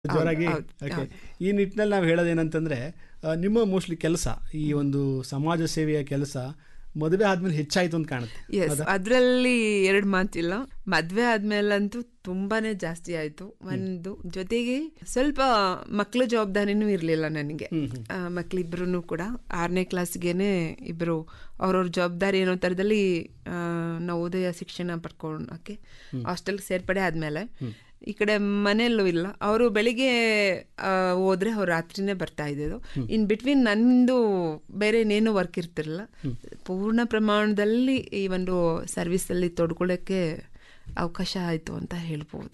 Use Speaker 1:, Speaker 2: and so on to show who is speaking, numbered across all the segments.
Speaker 1: ಜೋರಾಗಿ
Speaker 2: ಹೌದು,
Speaker 1: ಓಕೆ
Speaker 2: ಹೌದು.
Speaker 1: ಈ ನಿಟ್ಟಿನಲ್ಲಿ ನಾವು ಹೇಳೋದೇನಂತಂದ್ರೆ ಆ, ನಿಮ್ಮ ಮೋಸ್ಟ್ಲಿ ಕೆಲಸ ಈ ಒಂದು ಸಮಾಜ ಸೇವೆಯ ಕೆಲಸ ಮದುವೆ ಆದ್ಮೇಲೆ ಹೆಚ್ಚಾಯ್ತು ಅಂತ ಕಾಣುತ್ತೆ
Speaker 2: ಎಸ್ ಅದರಲ್ಲಿ ಎರಡು ಮಾತಿಲ್ಲ ಮದ್ವೆ ಆದ್ಮೇಲಂತೂ ತುಂಬಾನೇ ಜಾಸ್ತಿ ಆಯ್ತು ಒಂದು ಜೊತೆಗೆ ಸ್ವಲ್ಪ ಮಕ್ಳ ಜವಾಬ್ದಾರಿನೂ ಇರಲಿಲ್ಲ ನನಗೆ ಮಕ್ಳಿಬ್ರು ಕೂಡ ಆರನೇ ಕ್ಲಾಸ್ಗೆನೆ ಇಬ್ರು ಅವ್ರವ್ರ ಜವಾಬ್ದಾರಿ ಏನೋ ಥರದಲ್ಲಿ ಆ, ನವೋದಯ ಶಿಕ್ಷಣ ಪಡ್ಕೊಳಕ್ಕೆ ಹಾಸ್ಟೆಲ್ ಸೇರ್ಪಡೆ ಆದ್ಮೇಲೆ ಈ ಕಡೆ ಮನೆಯಲ್ಲೂ ಇಲ್ಲ ಅವರು ಬೆಳಿಗ್ಗೆ ಆ, ಹೋದ್ರೆ ಅವ್ರು ರಾತ್ರಿನೇ ಬರ್ತಾ ಇದ್ದಿದ್ದು ಇನ್ ಬಿಟ್ವೀನ್ ನಂದು ಬೇರೆ ಇನ್ನೇನು ವರ್ಕ್ ಇರ್ತಿರಲಿಲ್ಲ ಪೂರ್ಣ ಪ್ರಮಾಣದಲ್ಲಿ ಈ ಒಂದು ಸರ್ವಿಸಲ್ಲಿ ತೊಡ್ಕೊಳ್ಳೋಕ್ಕೆ ಅವಕಾಶ ಆಯಿತು ಅಂತ ಹೇಳ್ಬೋದು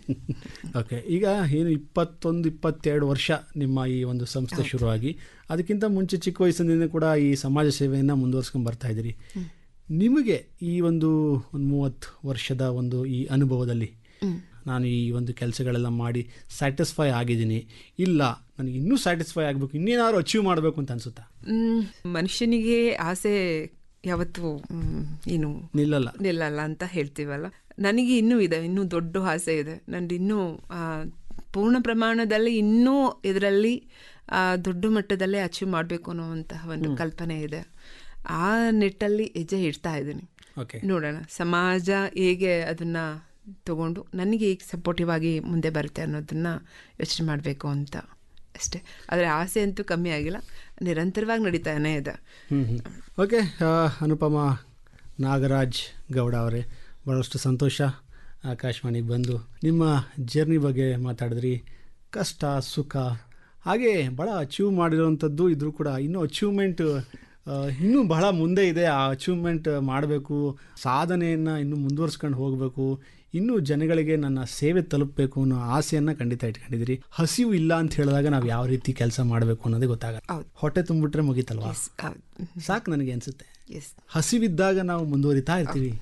Speaker 1: ಓಕೆ ಈಗ ಏನು ಇಪ್ಪತ್ತೊಂದು ಇಪ್ಪತ್ತೆರಡು ವರ್ಷ ನಿಮ್ಮ ಈ ಒಂದು ಸಂಸ್ಥೆ ಶುರುವಾಗಿ ಅದಕ್ಕಿಂತ ಮುಂಚೆ ಚಿಕ್ಕ ವಯಸ್ಸಿನಿಂದ ಕೂಡ ಈ ಸಮಾಜ ಸೇವೆಯನ್ನು ಮುಂದುವರ್ಸ್ಕೊಂಡು ಬರ್ತಾ ಇದ್ದೀರಿ ನಿಮಗೆ ಈ ಒಂದು ಒಂದು ಮೂವತ್ತು ವರ್ಷದ ಒಂದು ಈ ಅನುಭವದಲ್ಲಿ ನಾನು ಈ ಒಂದು ಕೆಲಸಗಳೆಲ್ಲ ಮಾಡಿ ಸ್ಯಾಟಿಸ್ಫೈ ಆಗಿದ್ದೀನಿ ಇಲ್ಲ ನನಗೆ ಇನ್ನೂ ಸ್ಯಾಟಿಸ್ಫೈ ಆಗಬೇಕು ಇನ್ನೇನಾದ್ರು ಅಚೀವ್ ಮಾಡಬೇಕು ಅಂತ ಅನ್ಸುತ್ತಾ
Speaker 2: ಮ್, ಮನುಷ್ಯನಿಗೆ ಆಸೆ ಯಾವತ್ತು ಮ್, ಏನು
Speaker 1: ನಿಲ್ಲಲ್ಲ
Speaker 2: ನಿಲ್ಲಲ್ಲ ಅಂತ ಹೇಳ್ತೀವಲ್ಲ ನನಗೆ ಇನ್ನೂ ಇದೆ ಇನ್ನೂ ದೊಡ್ಡ ಆಸೆ ಇದೆ ನಂದು ಇನ್ನೂ ಆ, ಪೂರ್ಣ ಪ್ರಮಾಣದಲ್ಲಿ ಇನ್ನೂ ಇದರಲ್ಲಿ ದೊಡ್ಡ ಮಟ್ಟದಲ್ಲೇ ಅಚೀವ್ ಮಾಡಬೇಕು ಅನ್ನುವಂತಹ ಒಂದು ಕಲ್ಪನೆ ಇದೆ ಆ ನಿಟ್ಟಲ್ಲಿ ಹೆಜ್ಜೆ ಇಡ್ತಾ ಇದ್ದೀನಿ
Speaker 1: ಓಕೆ
Speaker 2: ನೋಡೋಣ ಸಮಾಜ ಹೇಗೆ ಅದನ್ನ ತಗೊಂಡು ನನಗೆ ಹೇಗೆ ಸಪೋರ್ಟಿವ್ ಆಗಿ ಮುಂದೆ ಬರುತ್ತೆ ಅನ್ನೋದನ್ನ ಯೋಚನೆ ಮಾಡಬೇಕು ಅಂತ ಅಷ್ಟೇ ಆದರೆ ಆಸೆ ಅಂತೂ ಕಮ್ಮಿ ಆಗಿಲ್ಲ ನಿರಂತರವಾಗಿ ನಡೀತಾನೆ ಇದೆ
Speaker 1: ಹ್ಮ್ ಹ್ಮ್. ಓಕೆ ಆ, ಅನುಪಮ ನಾಗರಾಜ್ ಗೌಡ ಅವರೇ ಭಾಳಷ್ಟು ಸಂತೋಷ ಆಕಾಶವಾಣಿಗೆ ಬಂದು ನಿಮ್ಮ ಜರ್ನಿ ಬಗ್ಗೆ ಮಾತಾಡಿದ್ರಿ ಕಷ್ಟ ಸುಖ ಹಾಗೆ ಭಾಳ ಅಚೀವ್ ಮಾಡಿರೋವಂಥದ್ದು ಇದ್ರೂ ಕೂಡ ಇನ್ನೂ ಅಚೀವ್ಮೆಂಟ್ ಇನ್ನೂ ಬಹಳ ಮುಂದೆ ಇದೆ ಆ ಅಚೀವ್ಮೆಂಟ್ ಮಾಡಬೇಕು ಸಾಧನೆಯನ್ನು ಇನ್ನೂ ಮುಂದುವರ್ಸ್ಕೊಂಡು ಹೋಗಬೇಕು ಇನ್ನೂ ಜನಗಳಿಗೆ ನನ್ನ ಸೇವೆ ತಲುಪಬೇಕು ಅನ್ನೋ ಆಸೆಯನ್ನು ಖಂಡಿತ ಇಟ್ಕೊಂಡಿದ್ದೀರಿ ಹಸಿವು ಇಲ್ಲ ಅಂತ ಹೇಳಿದಾಗ ನಾವು ಯಾವ ರೀತಿ ಕೆಲಸ ಮಾಡಬೇಕು ಅನ್ನೋದೇ ಗೊತ್ತಾಗಲ್ಲ
Speaker 2: ಹೌದು.
Speaker 1: ಹೊಟ್ಟೆ ತುಂಬಿಟ್ರೆ ಮುಗೀತಲ್ವಾ
Speaker 2: ಎಸ್ ಹೌದು
Speaker 1: ಸಾಕು ನನಗೆ ಅನಿಸುತ್ತೆ
Speaker 2: ಎಸ್
Speaker 1: ಹಸಿವಿದ್ದಾಗ ನಾವು ಮುಂದುವರಿತಾ ಇರ್ತೀವಿ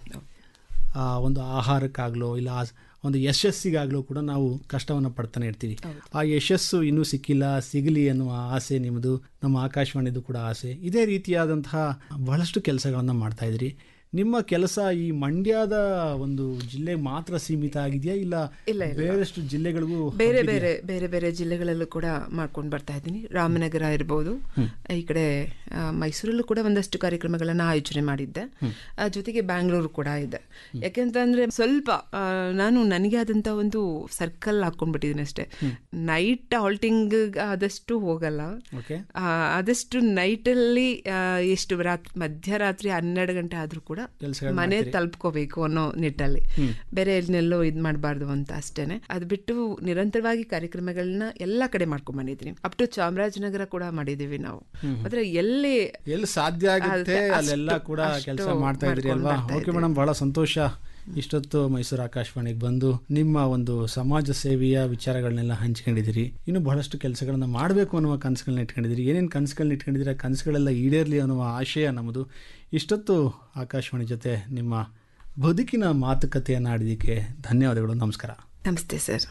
Speaker 1: ಆ ಒಂದು ಆಹಾರಕ್ಕಾಗಲೋ ಇಲ್ಲ ಆ ಒಂದು ಯಶಸ್ಸಿಗಾಗಲೂ ಕೂಡ ನಾವು ಕಷ್ಟವನ್ನು ಪಡ್ತಾನೆ ಇರ್ತೀವಿ ಆ ಯಶಸ್ಸು ಇನ್ನೂ ಸಿಕ್ಕಿಲ್ಲ ಸಿಗಲಿ ಅನ್ನುವ ಆಸೆ ನಿಮ್ಮದು ನಮ್ಮ ಆಕಾಶವಾಣಿದು ಕೂಡ ಆಸೆ ಇದೇ ರೀತಿಯಾದಂತಹ ಬಹಳಷ್ಟು ಕೆಲಸಗಳನ್ನು ಮಾಡ್ತಾ ಇದ್ರಿ ನಿಮ್ಮ ಕೆಲಸ ಈ ಮಂಡ್ಯದ ಒಂದು ಜಿಲ್ಲೆ ಮಾತ್ರ ಸೀಮಿತ ಆಗಿದೆಯಾ ಇಲ್ಲ
Speaker 2: ಇಲ್ಲ, ಇಲ್ಲ.
Speaker 1: ಬೇರೆಷ್ಟು ಜಿಲ್ಲೆಗಳಿಗೂ
Speaker 2: ಬೇರೆ ಬೇರೆ ಬೇರೆ ಬೇರೆ ಜಿಲ್ಲೆಗಳಲ್ಲೂ ಕೂಡ ಮಾಡ್ಕೊಂಡು ಬರ್ತಾ ಇದ್ದೀನಿ ರಾಮನಗರ ಇರ್ಬೋದು ಈ ಕಡೆ ಆ, ಮೈಸೂರಲ್ಲೂ ಕೂಡ ಒಂದಷ್ಟು ಕಾರ್ಯಕ್ರಮಗಳನ್ನು ಆಯೋಜನೆ ಮಾಡಿದ್ದೆ ಆ, ಜೊತೆಗೆ ಬ್ಯಾಂಗ್ಳೂರು ಕೂಡ ಇದೆ ಯಾಕೆಂತಂದ್ರೆ ಸ್ವಲ್ಪ ಆ, ನಾನು ನನಗೆ ಆದಂತ ಒಂದು ಸರ್ಕಲ್ ಹಾಕೊಂಡ್ಬಿಟ್ಟಿದ್ದೀನಿ ಅಷ್ಟೇ ನೈಟ್ ಹಾಲ್ಟಿಂಗ್ ಆದಷ್ಟು ಹೋಗಲ್ಲ
Speaker 1: ಓಕೆ
Speaker 2: ಆ, ಆದಷ್ಟು ನೈಟಲ್ಲಿ ಎಷ್ಟು ರಾತ್ರಿ ಮಧ್ಯರಾತ್ರಿ ಹನ್ನೆರಡು ಗಂಟೆ ಆದ್ರೂ ಕೂಡ
Speaker 1: ಕೆಲ್ಸಗಳನ್ನ
Speaker 2: ಮನೆ ತಲುಪ್ಕೋಬೇಕು ಅನ್ನೋ ನಿಟ್ಟಲ್ಲಿ ಬೇರೆ ಎಲ್ಲೆಲ್ಲೋ ಇದು ಮಾಡಬಾರ್ದು ಅಂತ ಅಷ್ಟೇನೆ ಅದು ಬಿಟ್ಟು ನಿರಂತರವಾಗಿ ಕಾರ್ಯಕ್ರಮಗಳನ್ನ ಎಲ್ಲಾ ಕಡೆ ಮಾಡ್ಕೊಂಡ್ ಬಂದಿದ್ದೀನಿ ಅಪ್ ಟು ಚಾಮರಾಜನಗರ ಕೂಡ ಮಾಡಿದೀವಿ ನಾವು ಆದ್ರೆ ಎಲ್ಲಿ
Speaker 1: ಎಲ್ಲಿ ಸಾಧ್ಯ ಆಗುತ್ತೆ
Speaker 2: ಅಷ್ಟು-
Speaker 1: ಅಲ್ಲೆಲ್ಲ ಕೂಡ
Speaker 2: ಅಷ್ಟು
Speaker 1: ಕೆಲಸ ಮಾಡ್ತಾ ಇದ್ರಿ
Speaker 2: ಮಾಡ್ಕೊಂಡು
Speaker 1: ಅಲ್ವಾ
Speaker 2: ಬರ್ತಾ
Speaker 1: ಓಕೆ ಮೇಡಮ್ ಬಹಳ ಸಂತೋಷ ಇಷ್ಟೊತ್ತು ಮೈಸೂರು ಆಕಾಶವಾಣಿಗೆ ಬಂದು ನಿಮ್ಮ ಒಂದು ಸಮಾಜ ಸೇವೆಯ ವಿಚಾರಗಳನ್ನೆಲ್ಲ ಹಂಚ್ಕೊಂಡಿದ್ದೀರಿ ಇನ್ನು ಬಹಳಷ್ಟು ಕೆಲಸಗಳನ್ನ ಮಾಡಬೇಕು ಅನ್ನುವ ಕನಸುಗಳನ್ನ ಇಟ್ಕೊಂಡಿದ್ದೀರಿ ಏನೇನು ಕನಸುಗಳನ್ನ ಇಟ್ಕೊಂಡಿದ್ದೀರಿ ಆ ಕನಸುಗಳೆಲ್ಲ ಈಡೇರಲಿ ಅನ್ನುವ ಆಶಯ ನಮ್ಮದು ಇಷ್ಟೊತ್ತು ಆಕಾಶವಾಣಿ ಜೊತೆ ನಿಮ್ಮ ಬದುಕಿನ ಮಾತುಕತೆಯನ್ನು ಆಡಿದ್ದಕ್ಕೆ ಧನ್ಯವಾದಗಳು ನಮಸ್ಕಾರ
Speaker 2: ನಮಸ್ತೆ ಸರ್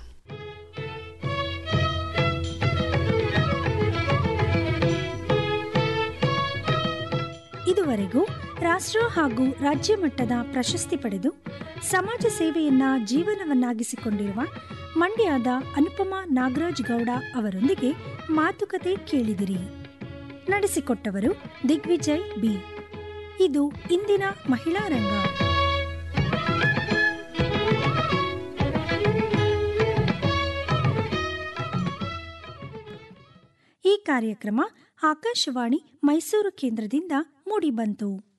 Speaker 3: ಇದುವರೆಗೂ ರಾಷ್ಟ್ರ ಹಾಗೂ ರಾಜ್ಯ ಮಟ್ಟದ ಪ್ರಶಸ್ತಿ ಪಡೆದು ಸಮಾಜ ಸೇವೆಯನ್ನ ಜೀವನವನ್ನಾಗಿಸಿಕೊಂಡಿರುವ ಮಂಡ್ಯದ ಅನುಪಮ ನಾಗರಾಜ್ ಗೌಡ ಅವರೊಂದಿಗೆ ಮಾತುಕತೆ ಕೇಳಿದಿರಿ ನಡೆಸಿಕೊಟ್ಟವರು ದಿಗ್ವಿಜಯ್ ಬಿ ಇದು ಇಂದಿನ ಮಹಿಳಾ ರಂಗ ಈ ಕಾರ್ಯಕ್ರಮ ಆಕಾಶವಾಣಿ ಮೈಸೂರು ಕೇಂದ್ರದಿಂದ ಮೂಡಿಬಂತು